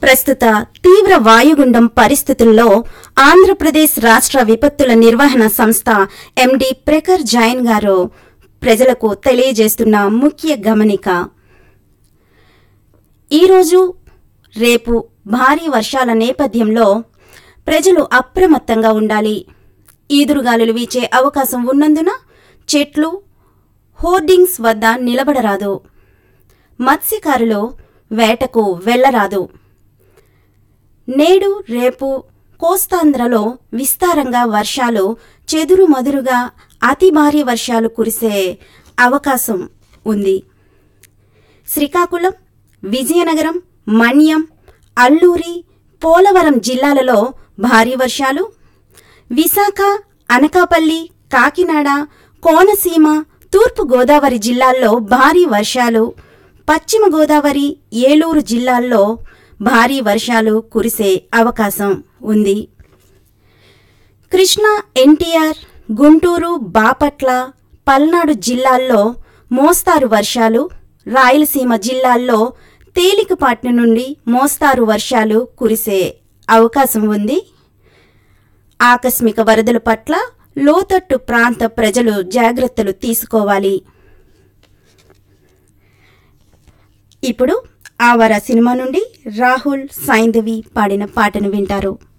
ప్రస్తుత తీవ్ర వాయుగుండం పరిస్థితుల్లో ఆంధ్రప్రదేశ్ రాష్ట్ర విపత్తుల నిర్వహణ సంస్థ ఎండి ప్రఖర్ జైన్ గారు ప్రజలకు తెలియజేస్తున్న ముఖ్య గమనిక ఈరోజు రేపు భారీ వర్షాల నేపథ్యంలో ప్రజలు అప్రమత్తంగా ఉండాలి ఈదురుగాలులు వీచే అవకాశం ఉన్నందున చెట్లు హోర్డింగ్స్ వద్ద నిలబడరాదు మత్స్యకారులు వేటకు వెళ్లరాదు నేడు రేపు కోస్తాంధ్రలో విస్తారంగా వర్షాలు చెదురుమదురుగా అతి భారీ వర్షాలు కురిసే అవకాశం ఉంది శ్రీకాకుళం విజయనగరం మన్యం అల్లూరి పోలవరం జిల్లాలలో భారీ వర్షాలు విశాఖ అనకాపల్లి కాకినాడ కోనసీమ తూర్పు గోదావరి జిల్లాల్లో భారీ వర్షాలు పశ్చిమ గోదావరి ఏలూరు జిల్లాల్లో భారీ వర్షాలు కురిసే అవకాశం ఉంది కృష్ణా ఎన్టీఆర్ గుంటూరు బాపట్ల పల్నాడు జిల్లాల్లో మోస్తారు వర్షాలు రాయలసీమ జిల్లాల్లో తేలికపాటి నుండి మోస్తారు వర్షాలు కురిసే అవకాశం ఉంది ఆకస్మిక వరదల పట్ల లోతట్టు ప్రాంత ప్రజలు జాగ్రత్తలు తీసుకోవాలి ఇప్పుడు ఆవర సినిమా నుండి రాహుల్ సైంధవి పాడిన పాటను వింటారు